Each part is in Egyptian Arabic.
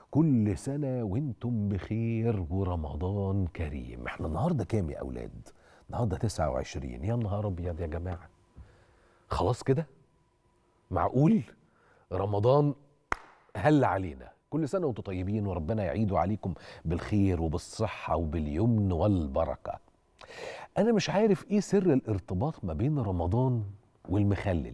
كل سنة وانتم بخير ورمضان كريم احنا النهاردة كام يا أولاد؟ النهاردة 29 يا نهار أبيض يا جماعة خلاص كده؟ معقول؟ رمضان هل علينا كل سنة وانتم طيبين وربنا يعيده عليكم بالخير وبالصحة وباليمن والبركة أنا مش عارف إيه سر الارتباط ما بين رمضان والمخلل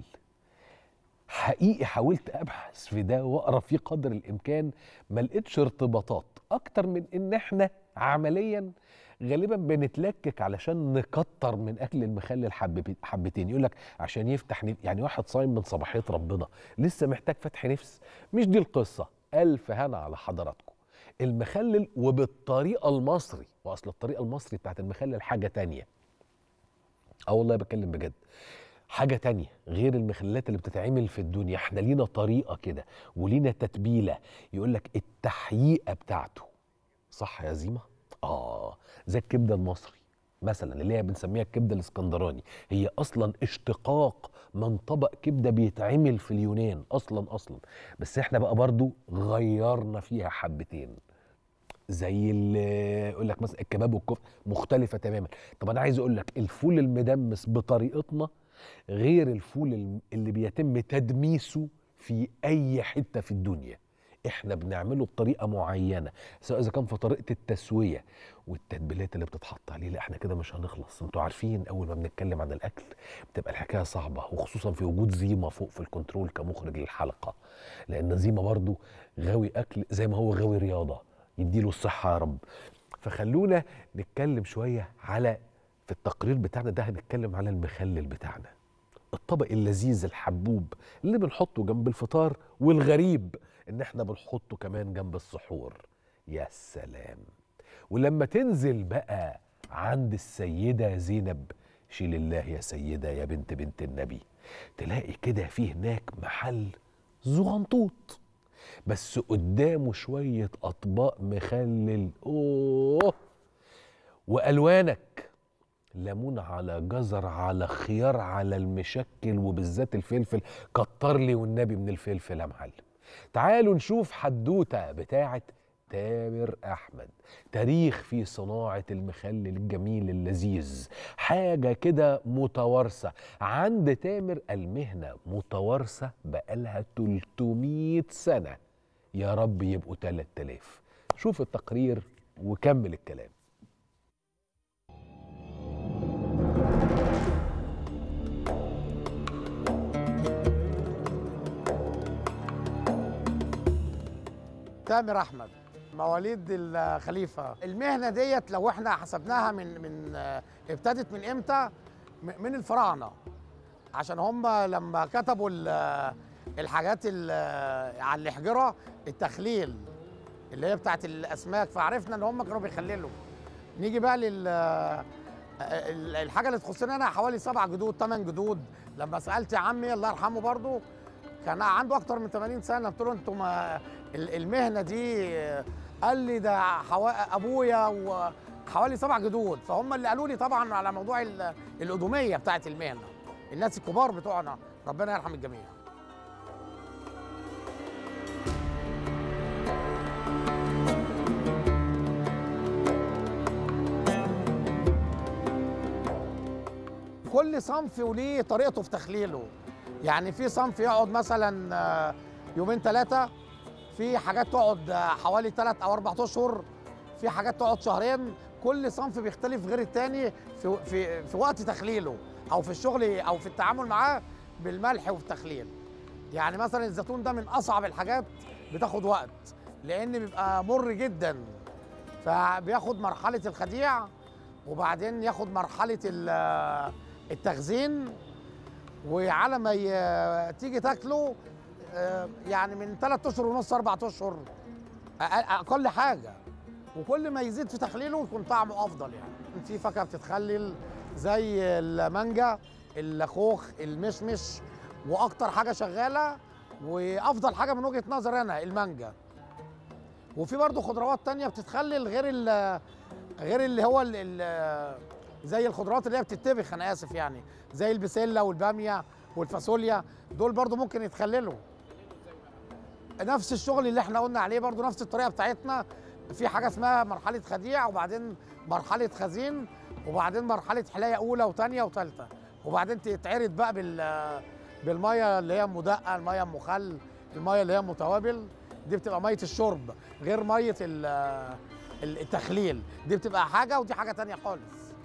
حقيقي حاولت ابحث في ده واقرا فيه قدر الامكان ما لقيتش ارتباطات اكتر من ان احنا عمليا غالبا بنتلكك علشان نكتر من اكل المخلل حبب- حبتين يقول لك عشان يفتح نف... يعني واحد صايم من صباحيه ربنا لسه محتاج فتح نفس مش دي القصه الف هنا على حضراتكم المخلل وبالطريقه المصري واصل الطريقه المصري بتاعت المخلل حاجه تانية اه والله بتكلم بجد حاجة تانية غير المخللات اللي بتتعمل في الدنيا احنا لينا طريقة كده ولينا تتبيلة يقول لك التحييقة بتاعته صح يا زيمة؟ اه زي الكبدة المصري مثلا اللي هي بنسميها الكبدة الاسكندراني هي اصلا اشتقاق من طبق كبدة بيتعمل في اليونان اصلا اصلا بس احنا بقى برضو غيرنا فيها حبتين زي ال- يقول لك مثلا الكباب والكفته مختلفه تماما طب انا عايز اقول لك الفول المدمس بطريقتنا غير الفول الم- اللي بيتم تدميسه في اي حته في الدنيا احنا بنعمله بطريقه معينه سواء اذا كان في طريقه التسويه والتتبيلات اللي بتتحط عليه لا احنا كده مش هنخلص انتوا عارفين اول ما بنتكلم عن الاكل بتبقى الحكايه صعبه وخصوصا في وجود زيما فوق في الكنترول كمخرج للحلقه لان زيما برضو غاوي اكل زي ما هو غاوي رياضه يديله الصحه يا رب فخلونا نتكلم شويه على في التقرير بتاعنا ده هنتكلم على المخلل بتاعنا الطبق اللذيذ الحبوب اللي بنحطه جنب الفطار والغريب ان احنا بنحطه كمان جنب السحور يا سلام ولما تنزل بقى عند السيدة زينب شيل الله يا سيدة يا بنت بنت النبي تلاقي كده في هناك محل زغنطوط بس قدامه شوية أطباق مخلل أوه وألوانك ليمون على جزر على خيار على المشكل وبالذات الفلفل كتر لي والنبي من الفلفل يا معلم تعالوا نشوف حدوته بتاعه تامر احمد تاريخ في صناعه المخلل الجميل اللذيذ حاجه كده متوارثه عند تامر المهنه متوارثه بقالها 300 سنه يا رب يبقوا 3000 شوف التقرير وكمل الكلام تامر احمد مواليد الخليفه المهنه ديت لو احنا حسبناها من من آه، ابتدت من امتى م- من الفراعنه عشان هم لما كتبوا ال- الحاجات ال- على الحجره التخليل اللي هي بتاعت الاسماك فعرفنا ان هم كانوا بيخللوا نيجي بقى لل ال- الحاجه اللي تخصني انا حوالي سبع جدود ثمان جدود لما سالت عمي الله يرحمه برضه كان عنده اكتر من 80 سنه قلت له انتوا ما ال- المهنه دي قال لي ده حوا... ابويا وحوالي سبع جدود فهم اللي قالوا لي طبعا على موضوع ال- القدوميه بتاعت المهنه الناس الكبار بتوعنا ربنا يرحم الجميع كل صنف وليه طريقته في تخليله يعني في صنف يقعد مثلا آه، يومين ثلاثة في حاجات تقعد آه، حوالي ثلاث أو أربع أشهر في حاجات تقعد شهرين كل صنف بيختلف غير التاني في, في, في وقت تخليله أو في الشغل أو في التعامل معاه بالملح وفي التخليل يعني مثلا الزيتون ده من أصعب الحاجات بتاخد وقت لأن بيبقى مر جدا فبياخد مرحلة الخديع وبعدين ياخد مرحلة ال- التخزين وعلى ما ي- تيجي تاكله آه، يعني من ثلاث اشهر ونص اربع اشهر أقل- اقل حاجه وكل ما يزيد في تخليله يكون طعمه افضل يعني في فاكهه بتتخلل زي المانجا الخوخ المشمش واكتر حاجه شغاله وافضل حاجه من وجهه نظري انا المانجا وفي برضه خضروات تانية بتتخلل غير ال غير اللي هو ال ال زي الخضروات اللي هي بتتبخ انا اسف يعني زي البسله والباميه والفاصوليا دول برضو ممكن يتخللوا نفس الشغل اللي احنا قلنا عليه برضو نفس الطريقه بتاعتنا في حاجه اسمها مرحله خديع وبعدين مرحله خزين وبعدين مرحله حلايه اولى وثانيه وثالثه وبعدين تتعرض بقى بال بالميه اللي هي مدقه الميه ام خل الميه اللي هي متوابل دي بتبقى ميه الشرب غير ميه ال- التخليل دي بتبقى حاجه ودي حاجه تانية خالص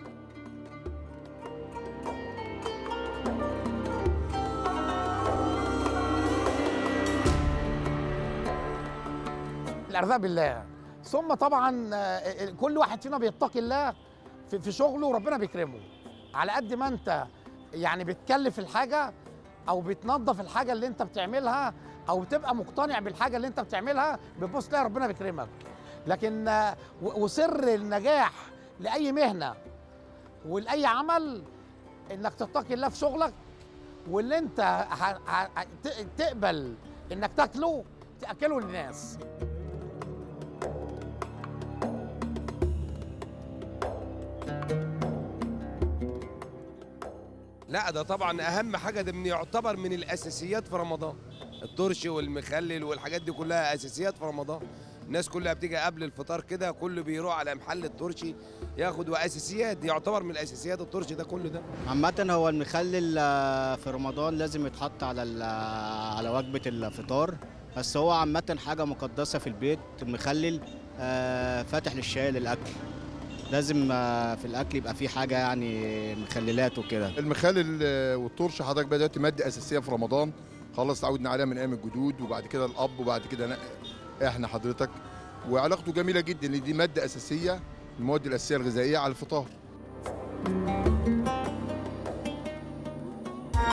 الارزاق بالله ثم طبعا آه، كل واحد فينا بيتقي الله في في شغله وربنا بيكرمه على قد ما انت يعني بتكلف الحاجه او بتنظف الحاجه اللي انت بتعملها او بتبقى مقتنع بالحاجه اللي انت بتعملها بتبص تلاقي ربنا بيكرمك لكن آه، و- وسر النجاح لاي مهنه ولاي عمل انك تتقي الله في شغلك واللي انت ه- ه- ت- تقبل انك تاكله تاكله للناس لا ده طبعا اهم حاجه ده من يعتبر من الاساسيات في رمضان الترش والمخلل والحاجات دي كلها اساسيات في رمضان الناس كلها بتيجي قبل الفطار كده كله بيروح على محل الترشي ياخد واساسيات دي يعتبر من الاساسيات الترشي ده كله ده عامة هو المخلل آه، في رمضان لازم يتحط على ال- على وجبة الفطار بس هو عامة حاجة مقدسة في البيت المخلل آه، فاتح للشاي للأكل لازم آه، في الأكل يبقى فيه حاجة يعني مخللات وكده المخلل آه، والطرش حضرتك بقى دلوقتي ماده اساسيه في رمضان خلاص تعودنا عليها من ايام الجدود وبعد كده الاب وبعد كده أنا- احنا حضرتك وعلاقته جميله جدا ان دي ماده اساسيه المواد الاساسيه الغذائيه على الفطار